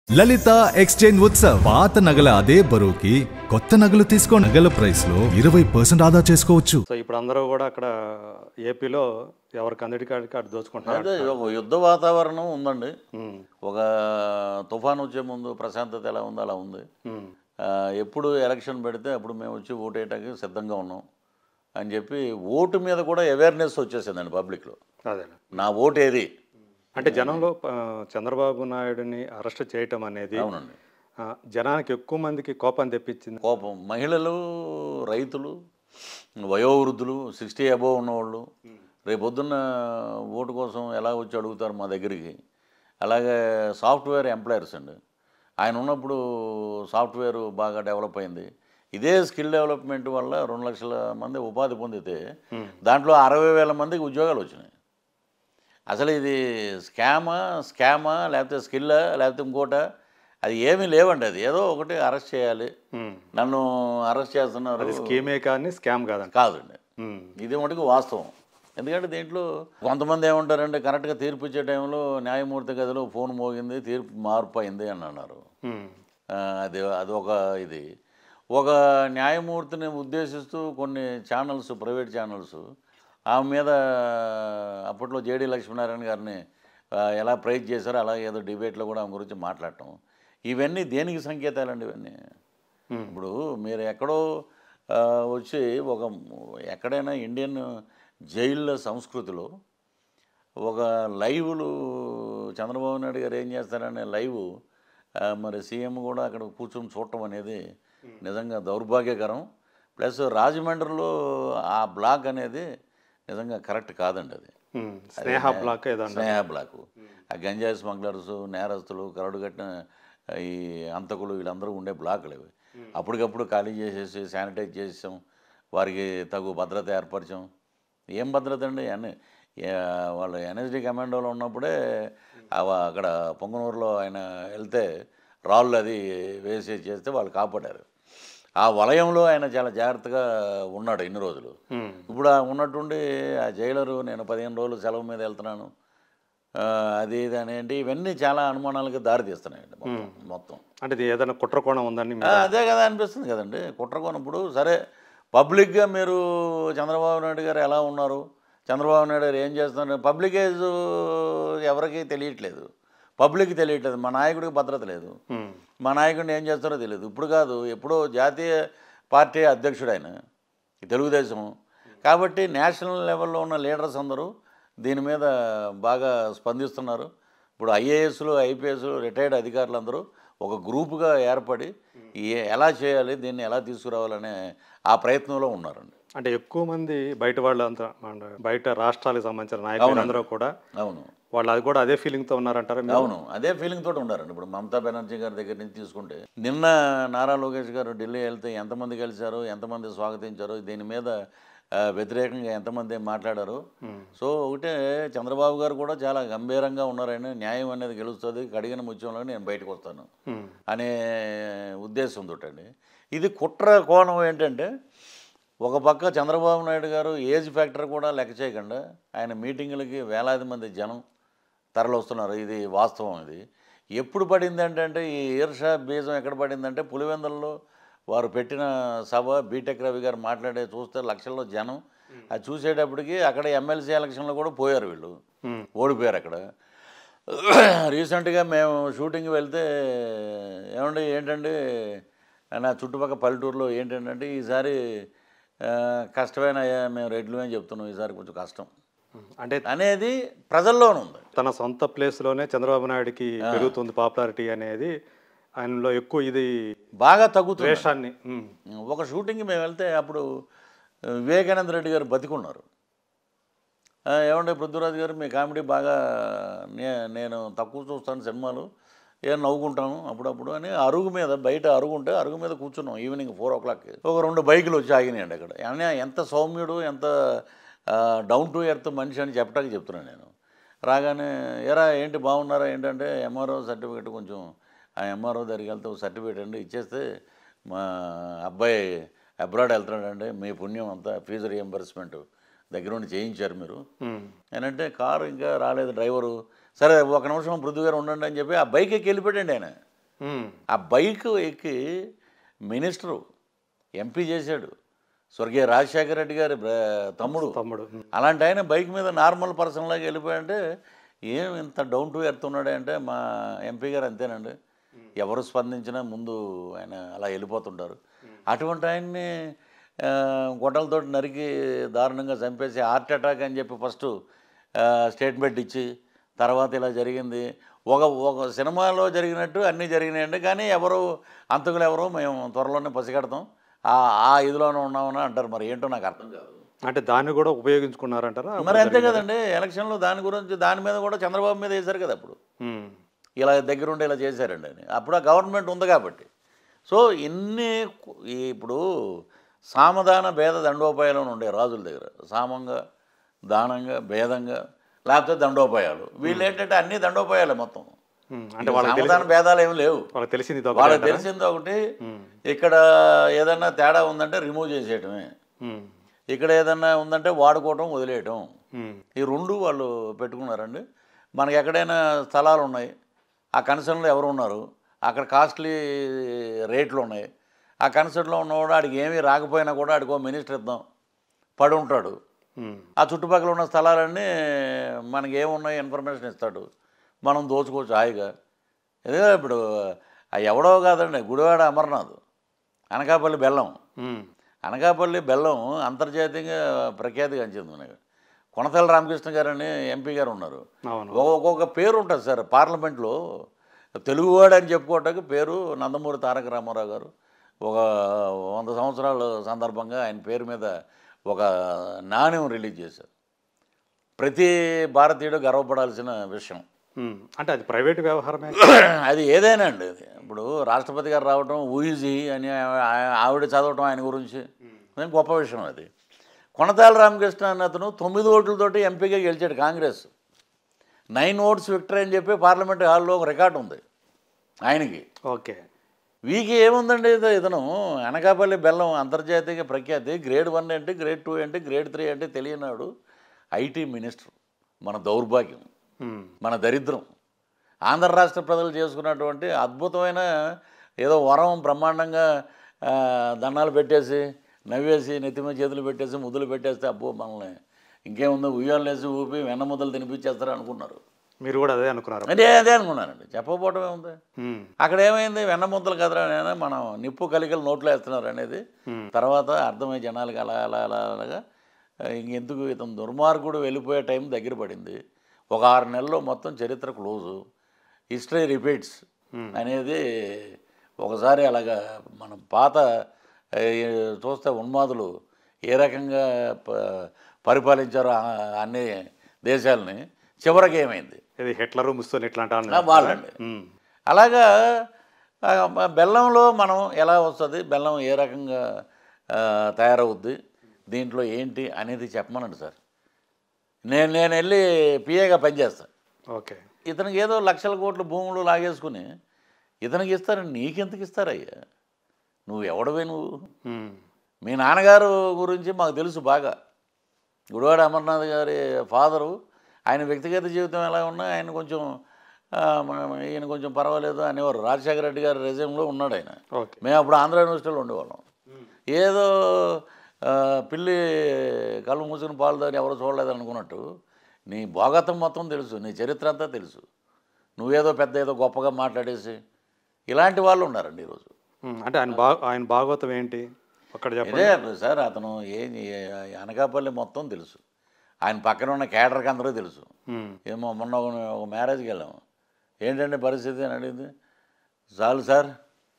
లలిత exchange Utsav పాత నగల అదే బరువుకి కొత్త నగలు తీసుకో నగల ప్రైస్ లో ఇరవై పర్సెంట్ ఆదా చేసుకోవచ్చు సో ఇప్పుడు అందరూ కూడా అక్కడ ఏపీలో ఎవరికి అందరికీ అటు దోచుకుంటున్నారు అదే ఒక యుద్ధ వాతావరణం ఉందండి ఉమ్, ఒక తుఫాన్ వచ్చే ముందు ప్రశాంతత ఎలా ఉందో అలా ఉంది ఉమ్, ఆ, ఎప్పుడు ఎలక్షన్ పెడితే అప్పుడు మేము వచ్చి ఓటేయటానికి సిద్ధంగా ఉన్నాం అని చెప్పి ఓటు మీద కూడా అవేర్నెస్ వచ్చేసిందండి పబ్లిక్లో అదే నా ఓటు ఏది అంటే జనంలో ఆ, చంద్రబాబు నాయుడిని అరెస్ట్ చేయటం అనేది అవునండి ఆ, జనానికి ఎక్కువ మందికి కోపం తెప్పించింది కోపం మహిళలు రైతులు వయోవృద్ధులు సిక్స్టీ అబోవ్ ఉన్నవాళ్ళు రేపొద్దున్న ఓటు కోసం ఎలా వచ్చి అడుగుతారు మా దగ్గరికి అలాగే సాఫ్ట్వేర్ ఎంప్లాయర్స్ అండి ఆయన ఉన్నప్పుడు సాఫ్ట్వేర్ బాగా డెవలప్ అయింది ఇదే స్కిల్ డెవలప్మెంట్ వల్ల రెండు లక్షల మంది ఉపాధి పొందితే దాంట్లో అరవై వేల మందికి ఉద్యోగాలు వచ్చినాయి అసలు ఇది స్కామా స్కామా లేకపోతే స్కిల్లా లేకపోతే ఇంకోట అది ఏమీ లేవండి అది ఏదో ఒకటి అరెస్ట్ చేయాలి ఉమ్, నన్ను అరెస్ట్ చేస్తున్నారు అది స్కీమే కానీ స్కామ్ కాదంట కాదండి ఉమ్, ఇది మటుకు వాస్తవం ఎందుకంటే దీంట్లో కొంతమంది ఏమంటారంటే కరెక్ట్గా తీర్పు ఇచ్చే టైంలో న్యాయమూర్తి గదిలో ఫోన్ మోగింది తీర్పు మార్పు అయింది అని అన్నారు ఉమ్, ఆ, అది అది ఒక ఇది ఒక న్యాయమూర్తిని ఉద్దేశిస్తూ కొన్ని ఛానల్స్ ప్రైవేట్ ఛానల్స్ ఆమె మీద అప్పట్లో జేడీ లక్ష్మీనారాయణ గారిని ఆ, ఎలా ప్రైజ్ చేశారో అలా ఏదో డిబేట్లో కూడా ఆమె గురించి మాట్లాడటం ఇవన్నీ దేనికి సంకేతాలండి ఇవన్నీ ఉమ్, ఇప్పుడు మీరు ఎక్కడో ఆ, వచ్చి ఒక ఎక్కడైనా ఇండియన్ జైళ్ళ సంస్కృతిలో ఒక లైవ్లు చంద్రబాబు నాయుడు గారు ఏం చేస్తారనే లైవ్ ఆ, మరి సీఎం కూడా అక్కడ కూర్చొని చూడటం అనేది నిజంగా దౌర్భాగ్యకరం ప్లస్ రాజమండ్రిలో ఆ బ్లాక్ అనేది నిజంగా కరెక్ట్ కాదండి అది ఉమ్, స్నేహ బ్లాక్ ఏదో అంటారు. స్నేహ బ్లాక్ ఆ గంజాయి స్మగ్లర్స్ నేరస్తులు కరడు కట్టిన ఈ అంతకులు వీళ్ళందరూ ఉండే బ్లాకులు ఇవి అప్పటికప్పుడు ఖాళీ చేసేసి శానిటైజ్ చేసాం వారికి తగు భద్రత ఏర్పరిచాం ఏం భద్రత అండి అన్ని ఏ- వాళ్ళు ఎన్ఎస్డి కమాండోలో ఉన్నప్పుడే ఆ- అక్కడ పొంగనూరులో ఆయన వెళ్తే రాళ్ళు అది వేసి చేస్తే వాళ్ళు కాపాడారు ఆ వలయంలో ఆయన చాలా జాగ్రత్తగా ఉన్నాడు ఇన్ని రోజులు ఉమ్, ఇప్పుడు ఆ ఉన్నట్టుండి ఆ జైలరు నేను పదిహేను రోజులు సెలవు మీద వెళ్తున్నాను ఆ, అది ఇది అనేంటి ఇవన్నీ చాలా అనుమానాలకి దారి తీస్తున్నాయండి మొత్తం మొత్తం అంటే ఇది ఏదైనా కుట్రకోణం ఉందని ఆ, మీరు అదే కదా అనిపిస్తుంది కదండి కుట్రకోనప్పుడు సరే పబ్లిక్గా మీరు చంద్రబాబు నాయుడు గారు ఎలా ఉన్నారు చంద్రబాబు నాయుడు గారు ఏం చేస్తున్నారు పబ్లిక్ ఏజ్ ఎవరికి తెలియట్లేదు పబ్లిక్ తెలియట్లేదు మా నాయకుడికి భద్రత లేదు ఉమ్, మా నాయకుడిని ఏం చేస్తారో తెలియదు ఇప్పుడు కాదు ఎప్పుడో జాతీయ పార్టీ అధ్యక్షుడు ఆయన ఈ తెలుగుదేశం కాబట్టి నేషనల్ లెవెల్లో ఉన్న లీడర్స్ అందరూ దీని మీద బాగా స్పందిస్తున్నారు ఇప్పుడు ఐఏఎస్లు ఐపీఎస్లు రిటైర్డ్ అధికారులు అందరూ ఒక గ్రూపుగా ఏర్పడి ఏ- ఎలా చేయాలి దీన్ని ఎలా తీసుకురావాలనే ఆ ప్రయత్నంలో ఉన్నారండి అంటే ఎక్కువ మంది బయట వాళ్ళు అంతా మన బయట రాష్ట్రాలకు సంబంధించిన నాయకులు అందరూ కూడా అవును వాళ్ళు అది కూడా అదే ఫీలింగ్తో ఉన్నారంటారా మీరు? అవును అదే ఫీలింగ్ తోటి ఉండారండి ఇప్పుడు మమతా బెనర్జీ గారి దగ్గర నుంచి తీసుకుంటే నిన్న నారా లోకేష్ గారు ఢిల్లీ వెళ్తే ఎంతమంది కలిశారు ఎంతమంది స్వాగతించారు దీని మీద ఆ, వ్యతిరేకంగా ఎంతమంది మాట్లాడారు సో ఒకటే చంద్రబాబు గారు కూడా చాలా గంభీరంగా ఉన్నారని న్యాయం అనేది గెలుస్తుంది కడిగిన ముత్యంలో నేను బయటకు వస్తాను ఉమ్, అనే ఉద్దేశంతో అండి ఇది కుట్ర కోణం ఏంటంటే ఒక పక్క చంద్రబాబు నాయుడు గారు ఏజ్ ఫ్యాక్టర్ కూడా లెక్క చేయకుండా ఆయన మీటింగులకి వేలాది మంది జనం తరలిస్తున్నారు ఇది వాస్తవం ఇది ఎప్పుడు పడింది అంటే ఈ ఈర్ష బీజం ఎక్కడ పడిందంటే పులివెందులలో వారు పెట్టిన సభ బీటెక్ రవి గారు మాట్లాడే చూస్తే లక్షల్లో జనం అది చూసేటప్పటికి అక్కడ ఎమ్మెల్సీ ఎలక్షన్లో కూడా పోయారు వీళ్ళు ఉమ్, ఓడిపోయారు అక్కడ రీసెంట్గా మేము షూటింగ్ వెళ్తే ఏమండి ఏంటండి నా చుట్టుపక్కల పల్లెటూరులో ఏంటంటే ఈసారి ఆ, కష్టమైన అయ్యా మేము రెడ్లు అని చెప్తున్నాం ఈసారి కొంచెం కష్టం ఉమ్. అంటే అనేది ప్రజల్లోనే ఉంది తన సొంత ప్లేస్లోనే చంద్రబాబు నాయుడికి పెరుగుతుంది పాపులారిటీ అనేది ఆయనలో ఎక్కువ ఇది బాగా తగ్గుతుంది ద్వేషాన్ని ఉమ్, ఒక షూటింగ్ మేము వెళ్తే అప్పుడు వివేకానంద రెడ్డి గారు బతికున్నారు ఆ, ఏమండి పృథ్వీరాజు గారు మీ కామెడీ బాగా నే నేను తక్కువ చూస్తాను సినిమాలు ఏం నవ్వుకుంటాను అప్పుడప్పుడు అని అరుగు మీద బయట అరుగు ఉంటే అరుగు మీద కూర్చున్నాం ఈవినింగ్ ఫోర్ ఓ క్లాక్కి ఒక రెండు బైకులు వచ్చి ఆగినాయండి అక్కడ ఆయన ఎంత సౌమ్యుడు ఎంత డౌన్ టు ఎర్త్ మనిషి అని చెప్పడానికి చెప్తున్నాను నేను రాగానే ఎరా ఏంటి బాగున్నారా ఏంటంటే ఎంఆర్ఓ సర్టిఫికేట్ కొంచెం ఆ ఎంఆర్ఓ దగ్గరికి వెళ్తే ఒక సర్టిఫికేట్ అండి ఇచ్చేస్తే మా అబ్బాయి అబ్రాడ్ వెళ్తున్నాడండి మీ పుణ్యం అంతా ఫీజు రియంబర్స్మెంట్ దగ్గర ఉండి చేయించారు మీరు ఉమ్, అని అంటే కారు ఇంకా రాలేదు డ్రైవరు సరే ఒక నిమిషం పృథ్వీ గారు ఉండండి అని చెప్పి ఆ బైక్ ఎక్కి వెళ్ళిపోయాడండి ఆయన మ్మ్. ఆ బైక్ ఎక్కి మినిస్టరు ఎంపీ చేశాడు స్వర్గీయ రాజశేఖర రెడ్డి గారి బ్ర- తమ్ముడు తమ్ముడు మ్మ్. అలాంటి ఆయన బైక్ మీద నార్మల్ పర్సన్ లాగా వెళ్ళిపోయాడంటే ఏం ఇంత డౌన్ టు ఎర్త్ ఉన్నాడే అంటే మా ఎంపీ గారు అంతేనండి ఎవరు స్పందించినా ముందు ఆయన అలా వెళ్ళిపోతుంటారు అటువంటి ఆయన్ని ఆ, గొడ్డలతో నరికి దారుణంగా చంపేసి హార్ట్ అటాక్ అని చెప్పి ఫస్ట్ స్టేట్మెంట్ ఇచ్చి తర్వాత ఇలా జరిగింది ఒక ఒక సినిమాలో జరిగినట్టు అన్నీ జరిగినాయండి కానీ ఎవరు అంతకులు ఎవరు మేము త్వరలోనే పసిగడతాం ఆ ఆ ఇదిలోనే ఉన్నామని అంటారు మరి ఏంటో నాకు అర్థం కాదు అంటే దాన్ని కూడా ఉపయోగించుకున్నారంటారా మరి అంతే కదండి ఎలక్షన్లో దాని గురించి దాని మీద కూడా చంద్రబాబు మీద వేశారు కదా అప్పుడు మ్మ్. ఇలా దగ్గరుండి ఇలా చేశారండి అని అప్పుడు ఆ గవర్నమెంట్ ఉంది కాబట్టి సో ఇన్ని కు- ఈ ఇప్పుడు సామదాన భేద దండోపాయాలు అని ఉండే రాజుల దగ్గర సామంగా దానంగా భేదంగా లేకపోతే దండోపాయాలు వీళ్ళు ఏంటంటే అన్ని దండోపాయాలే మొత్తం మ్మ్. అంటే వాళ్ళకి తెలిసి సామదాన భేదాలు ఏమి లేవు వాళ్ళకి తెలిసింది ఇది ఒకటే వాళ్ళకి అంటారా? తెలిసింది ఒకటి ఇక్కడ ఏదన్నా తేడా ఉందంటే రిమూవ్ చేసేయటమే మ్మ్. ఇక్కడ ఏదన్నా ఉందంటే వాడుకోవటం వదిలేయటం మ్మ్. ఈ రెండు వాళ్ళు పెట్టుకున్నారండి మనకి ఎక్కడైనా స్థలాలు ఉన్నాయి ఆ కన్సర్న్లో ఎవరు ఉన్నారు అక్కడ కాస్ట్లీ రేట్లు ఉన్నాయి ఆ కన్సర్న్లో ఉన్నవాడు ఆడికి ఏమీ రాకపోయినా కూడా ఆడికి ఓ మినిస్టర్ ఇద్దాం పడి ఉంటాడు మ్మ్. ఆ చుట్టుపక్కల ఉన్న స్థలాలన్నీ మనకి ఏమున్నాయి ఇన్ఫర్మేషన్ ఇస్తాడు మనం దోచుకోవచ్చు హాయిగా ఇదే ఇప్పుడు ఆ ఎవడో కాదండి గుడివాడ అమర్నాథ్ అనకాపల్లి బెల్లం మ్మ్. అనకాపల్లి బెల్లం అంతర్జాతీయంగా ప్రఖ్యాతిగాంచింది మనకి కొనతల రామకృష్ణ గారు అని ఎంపీ గారు ఉన్నారు అవును ఒ- ఒక్కొక్క పేరు ఉంటుంది సార్ పార్లమెంట్లో తెలుగువాడు అని చెప్పుకోవటానికి పేరు నందమూరి తారక రామారావు గారు ఒక వంద సంవత్సరాల సందర్భంగా ఆయన పేరు మీద ఒక నాణ్యం రిలీజ్ చేశారు ప్రతి భారతీయుడు గర్వపడాల్సిన విషయం మ్మ్. అంటే అది ప్రైవేట్ వ్యవహారమే అది ఏదైనా అండి అది ఇప్పుడు రాష్ట్రపతి గారు రావడం ఊజీ అని ఆ- ఆవిడ చదవటం ఆయన గురించి అది గొప్ప విషయం అది కొనతాల రామకృష్ణ అన్న అతను తొమ్మిది ఓట్లతోటి ఎంపీగా గెలిచాడు కాంగ్రెస్ నైన్ ఓట్స్ విక్టరీ అని చెప్పి పార్లమెంట్ హాల్లో ఒక రికార్డు ఉంది ఆయనకి ఓకే వీకి ఏముందండి ఇది ఇతను అనకాపల్లి బెల్లం అంతర్జాతీయ ప్రఖ్యాతి గ్రేడ్ వన్ ఏంటి గ్రేడ్ టూ ఏంటి గ్రేడ్ త్రీ అంటే తెలియనాడు ఐటీ మినిస్టర్ మన దౌర్భాగ్యం మ్మ్. మన దరిద్రం ఆంధ్ర రాష్ట్ర ప్రజలు చేసుకున్నటువంటి అద్భుతమైన ఏదో వరం బ్రహ్మాండంగా ఆ, దండాలు పెట్టేసి నవ్వేసి నెత్తిమ చేతులు పెట్టేసి ముద్దులు పెట్టేస్తే అబ్బో మనల్ని ఇంకేముందో ఉయ్యాలు వేసి ఊపి వెన్న ముద్దలు తినిపించేస్తారు అనుకున్నారు మీరు కూడా అదే అనుకున్నారు అదే అదే అనుకున్నానండి చెప్పకపోవటం ఏముంది మ్మ్. అక్కడ ఏమైంది వెన్న ముద్దలు కదరా నేను మనం నిప్పు కలికలు నోట్లో వేస్తున్నారు అనేది తర్వాత అర్థమై జనాలకి అలా అలా అలా అలాగా ఇంకెందుకు ఇతను దుర్మార్గుడు వెళ్ళిపోయే టైం దగ్గర పడింది ఒక ఆరు నెలల్లో మొత్తం చరిత్ర క్లోజు హిస్టరీ రిపీట్స్ అనేది ఒకసారి అలాగా మనం పాత ఏ, చూస్తే ఉన్మాదులు ఏ రకంగా ప- పరిపాలించారో ఆ- అన్ని దేశాలని చివరికి ఏమైంది ఇది హిట్లరు ముస్సోని ఇట్లాంటి వాళ్ళు. ఆ, వాళ్ళండి మ్మ్. అలాగా ఆ, మ- బెల్లంలో మనం ఎలా వస్తుంది బెల్లం ఏ రకంగా ఆ, తయారవుద్ది దీంట్లో ఏంటి అనేది చెప్పమనండి సార్ నేను నేను వెళ్ళి పిఏగా పనిచేస్తాను ఓకే ఇతనికి ఏదో లక్షల కోట్ల భూములు లాగేసుకుని ఇతనికి ఇస్తారని నీకెందుకు ఇస్తారయ్యా నువ్వు ఎవడవే నువ్వు మ్మ్. మీ నాన్నగారు గురించి మాకు తెలుసు బాగా గుడివాడ అమర్నాథ్ గారి ఫాదరు ఆయన వ్యక్తిగత జీవితం ఎలా ఉన్నా ఆయన కొంచెం ఆ, మన- ఈయన కొంచెం పర్వాలేదు అనేవారు రాజశేఖర రెడ్డి గారి రెజ్యూమ్లో ఉన్నాడు ఆయన ఓకే మేము అప్పుడు ఆంధ్ర యూనివర్సిటీలో ఉండేవాళ్ళం ఏదో ఆ, పిల్లి కళ్ళు మూసుకుని పాలు దాన్ని ఎవరు చూడలేదు అనుకున్నట్టు నీ భోగతం మొత్తం తెలుసు నీ చరిత్ర అంతా తెలుసు నువ్వేదో పెద్ద ఏదో గొప్పగా మాట్లాడేసి ఇలాంటి వాళ్ళు ఉన్నారండి ఈరోజు మ్మ్. అంటే ఆయన బా ఆయన భాగవతం ఏంటి అక్కడ చెప్పండి ఇదే సార్ అతను ఏం ఏ- అనకాపల్లి మొత్తం తెలుసు ఆయన పక్కన ఉన్న కేటర్కి అందరూ తెలుసు మ్మ్. ఏమో మొన్న ఒక ఒక మ్యారేజ్కి వెళ్ళాము ఏంటండి పరిస్థితి అని అడిగింది చాలు సార్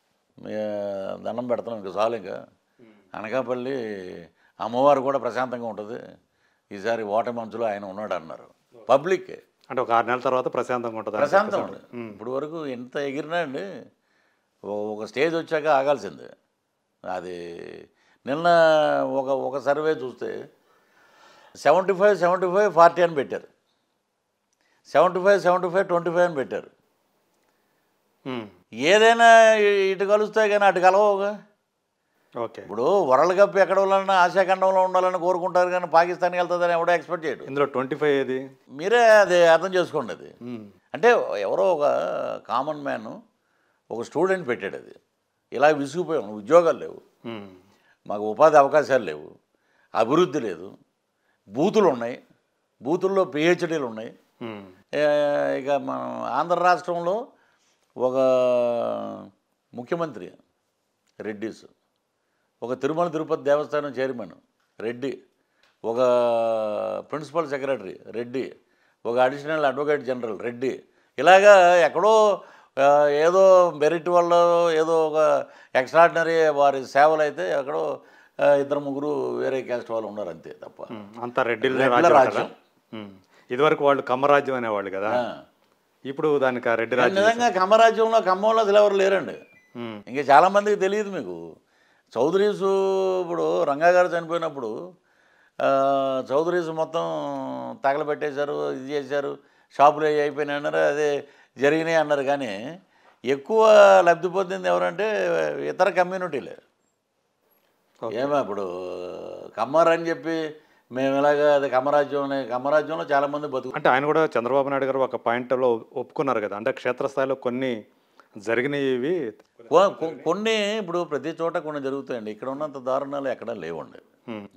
మీ దండం పెడతాం ఇంకా చాలు ఇంకా అనకాపల్లి అమ్మవారు కూడా ప్రశాంతంగా ఉంటుంది ఈసారి ఓట మంచులో ఆయన ఉన్నాడు అన్నారు పబ్లిక్ అంటే ఒక ఆరు నెలల తర్వాత ప్రశాంతంగా ఉంటుంది ప్రశాంతం ఉంది ఇప్పుడు వరకు ఎంత ఎగిరినా అండి ఓ- ఒక స్టేజ్ వచ్చాక ఆగాల్సిందే అది నిన్న ఒక ఒక సర్వే చూస్తే seventy five seventy five forty అని పెట్టారు seventy five seventy five twenty five అని పెట్టారు మ్మ్. ఏదైనా ఇ- ఇటు కలుస్తాయి కానీ అటు కలవవుగా ఓకే ఇప్పుడు వరల్డ్ కప్ ఎక్కడ ఉండాలన్నా ఆసియాఖండంలో ఉండాలని కోరుకుంటారు కానీ పాకిస్తాన్కి వెళ్తుందని ఎవడో ఎక్స్పెక్ట్ చేయడు ఇందులో ట్వంటీ ఫైవ్ ఏది మీరే అది అర్థం చేసుకోండి అది మ్మ్. అంటే ఎవరో ఒక కామన్ మ్యాన్ ఒక స్టూడెంట్ పెట్టాడు అది ఇలా విసిగిపోయాం ఉద్యోగాలు లేవు ఉమ్. మాకు ఉపాధి అవకాశాలు లేవు అభివృద్ధి లేదు బూతులు ఉన్నాయి బూతుల్లో పిహెచ్డీలు ఉన్నాయి ఉమ్. ఏ, ఇక మన ఆంధ్ర రాష్ట్రంలో ఒక ముఖ్యమంత్రి రెడ్డిస్ ఒక తిరుమల తిరుపతి దేవస్థానం చైర్మన్ రెడ్డి ఒక ప్రిన్సిపల్ సెక్రటరీ రెడ్డి ఒక అడిషనల్ అడ్వకేట్ జనరల్ రెడ్డి ఇలాగా ఎక్కడో ఆ, ఏదో మెరిట్ వల్ల ఏదో ఒక ఎక్స్ట్రాడినరీ వారి సేవలు అయితే ఎక్కడో ఆ, ఇద్దరు ముగ్గురు వేరే క్యాస్ట్ వాళ్ళు ఉన్నారు అంతే తప్ప ఉమ్. అంతా రెడ్డిలే రెడ్ల రాజ్యం రాజ్యం. అంటారా? ఉమ్. ఇదివరకు వాళ్ళు కమ్మరాజ్యం అనేవాళ్ళు కదా ఆ. ఇప్పుడు దానికి ఆ రెడ్డి రాజ్యం నిజంగా కమ్మరాజ్యంలో ఖమ్మంలో అసలు ఎవరు లేరండి ఉమ్. ఇంకా చాలామందికి తెలియదు మీకు చౌదరీస్ ఇప్పుడు రంగా గారు చనిపోయినప్పుడు ఆ, చౌదరీస్ మొత్తం తగలబెట్టేశారు ఇది చేశారు షాపులు అవి అయిపోయినాయి అన్నారు అదే జరిగినాయి అన్నారు కానీ ఎక్కువ లబ్ధి పొందింది ఎవరంటే ఇతర కమ్యూనిటీలే ఏమో ఇప్పుడు కమ్మర్ అని చెప్పి మేము ఇలాగ అది కమ్మరాజ్యం అనే కమ్మరాజ్యంలో చాలామంది బతుకు అంటే ఆయన కూడా చంద్రబాబు నాయుడు గారు ఒక పాయింట్లో ఒప్పుకున్నారు కదా అంటే క్షేత్రస్థాయిలో కొన్ని జరిగినవి కొ- కొ- కొన్ని ఇప్పుడు ప్రతి చోట కొన్ని జరుగుతాయండి ఇక్కడ ఉన్నంత దారుణాలు ఎక్కడా లేవండి ఉమ్.